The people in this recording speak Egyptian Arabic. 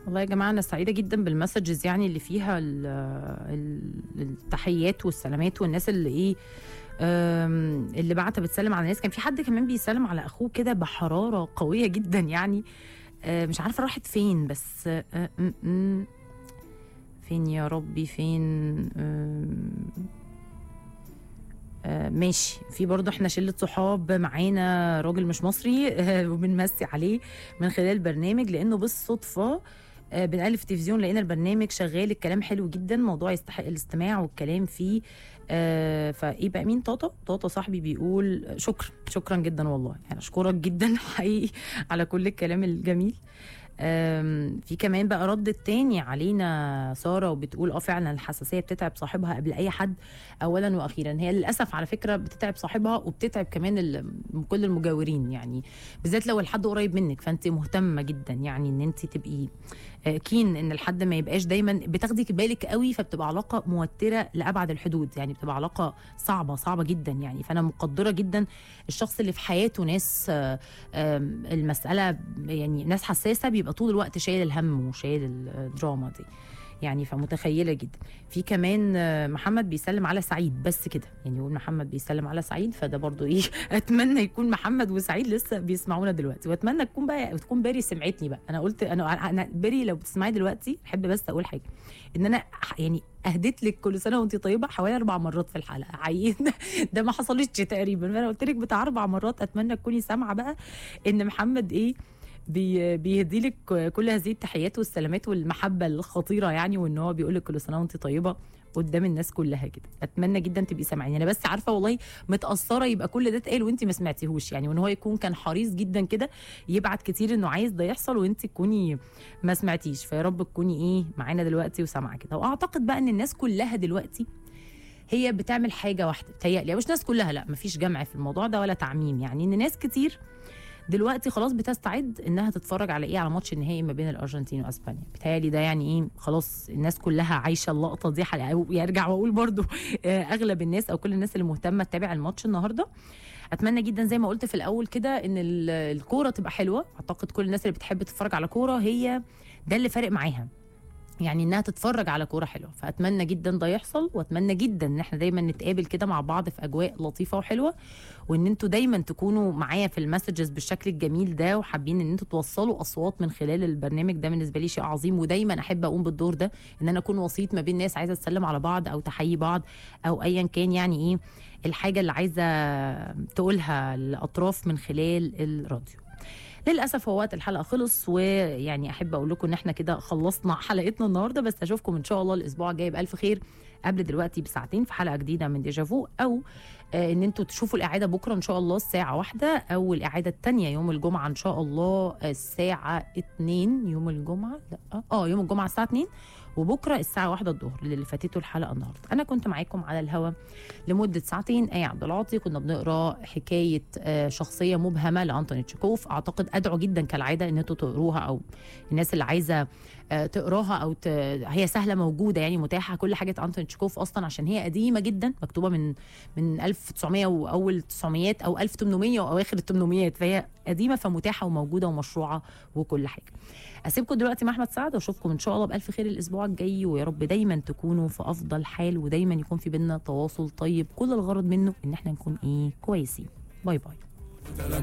والله يا جماعه انا سعيده جدا بالمسجز يعني اللي فيها ال ال التحيات والسلامات والناس اللي ايه أم، اللي بعت بتسلم على الناس كان في حد كمان بيسلم على اخوه كده بحراره قويه جدا يعني أه، مش عارفه راحت فين بس أه، م- م- فين يا ربي فين أم، آه، ماشي في برضه احنا شله صحاب معانا راجل مش مصري آه، وبنمسي عليه من خلال البرنامج لانه بالصدفه آه، بنقلب في التلفزيون لقينا البرنامج شغال الكلام حلو جدا موضوع يستحق الاستماع والكلام فيه آه فايه بقى مين طاطا طاطا صاحبي بيقول شكرا شكرا جدا والله يعني اشكرك جدا حقيقي على كل الكلام الجميل آم، في كمان بقى رد التاني علينا ساره وبتقول اه فعلا الحساسيه بتتعب صاحبها قبل اي حد اولا واخيرا هي للاسف على فكره بتتعب صاحبها وبتتعب كمان ال- كل المجاورين يعني بالذات لو الحد قريب منك فانت مهتمه جدا يعني ان انت تبقي آه، كين ان الحد ما يبقاش دايما بتاخدي بالك قوي فبتبقى علاقه موتره لابعد الحدود يعني بتبقى علاقه صعبه صعبه جدا يعني فانا مقدره جدا الشخص اللي في حياته ناس آه، آم، المساله يعني ناس حساسه بيبقى طول الوقت شايل الهم وشايل الدراما دي يعني فمتخيله جدا في كمان آه، محمد بيسلم على سعيد بس كده يعني يقول محمد بيسلم على سعيد فده برضو ايه اتمنى يكون محمد وسعيد لسه بيسمعونا دلوقتي واتمنى تكون بقى تكون باري سمعتني بقى انا قلت انا انا باري لو بتسمعي دلوقتي احب بس اقول حاجه ان انا ح- يعني اهديت لك كل سنه وانت طيبه حوالي اربع مرات في الحلقه حقيقي ده- ده ما حصلش تقريبا فانا قلت لك بتاع اربع مرات اتمنى تكوني سامعه بقى ان محمد ايه بي بيهدي لك كل هذه التحيات والسلامات والمحبه الخطيره يعني وان هو بيقول لك كل سنه وانت طيبه قدام الناس كلها كده اتمنى جدا تبقي سامعيني انا بس عارفه والله متاثره يبقى كل ده اتقال وانت ما سمعتيهوش يعني وان هو يكون كان حريص جدا كده يبعت كتير انه عايز ده يحصل وانت تكوني ما سمعتيش فيا رب تكوني ايه معانا دلوقتي وسامعه كده واعتقد بقى ان الناس كلها دلوقتي هي بتعمل حاجه واحده بتهيألي مش ناس كلها لا مفيش جمع في الموضوع ده ولا تعميم يعني ان ناس كتير دلوقتي خلاص بتستعد انها تتفرج على ايه على ماتش النهائي ما بين الارجنتين واسبانيا بتهيألي ده يعني ايه خلاص الناس كلها عايشه اللقطه دي حلقة يرجع واقول برضو آه، اغلب الناس او كل الناس اللي مهتمه تتابع الماتش النهارده اتمنى جدا زي ما قلت في الاول كده ان ال- الكوره تبقى حلوه اعتقد كل الناس اللي بتحب تتفرج على كوره هي ده اللي فارق معاها يعني انها تتفرج على كوره حلوه فاتمنى جدا ده يحصل واتمنى جدا ان احنا دايما نتقابل كده مع بعض في اجواء لطيفه وحلوه وان انتوا دايما تكونوا معايا في المسجز بالشكل الجميل ده وحابين ان انتوا توصلوا اصوات من خلال البرنامج ده بالنسبه لي شيء عظيم ودايما احب اقوم بالدور ده ان انا اكون وسيط ما بين ناس عايزه تسلم على بعض او تحيي بعض او ايا كان يعني ايه الحاجه اللي عايزه تقولها الاطراف من خلال الراديو للاسف هو وقت الحلقه خلص ويعني احب اقول لكم ان احنا كده خلصنا حلقتنا النهارده بس اشوفكم ان شاء الله الاسبوع الجاي بالف خير قبل دلوقتي بساعتين في حلقه جديده من ديجافو او آه ان انتوا تشوفوا الاعاده بكره ان شاء الله الساعه واحدة او الاعاده الثانيه يوم الجمعه ان شاء الله الساعه 2 يوم الجمعه لا اه يوم الجمعه الساعه 2 وبكره الساعه واحدة الظهر اللي فاتته الحلقه النهارده انا كنت معاكم على الهوا لمده ساعتين ايه عبد العاطي كنا بنقرا حكايه آه، شخصيه مبهمه لانتوني تشيكوف اعتقد ادعو جدا كالعاده ان انتوا تقروها او الناس اللي عايزه آه، تقراها او ت... هي سهله موجوده يعني متاحه كل حاجه انتوني تشيكوف اصلا عشان هي قديمه جدا مكتوبه من من 1900 واول 900 او 1800 واواخر ال 800 فهي قديمه فمتاحه وموجوده ومشروعه وكل حاجه اسيبكم دلوقتي مع احمد سعد واشوفكم ان شاء الله بالف خير الاسبوع الجاي ويا رب دايما تكونوا في افضل حال ودايما يكون في بينا تواصل طيب كل الغرض منه ان احنا نكون ايه كويسين باي باي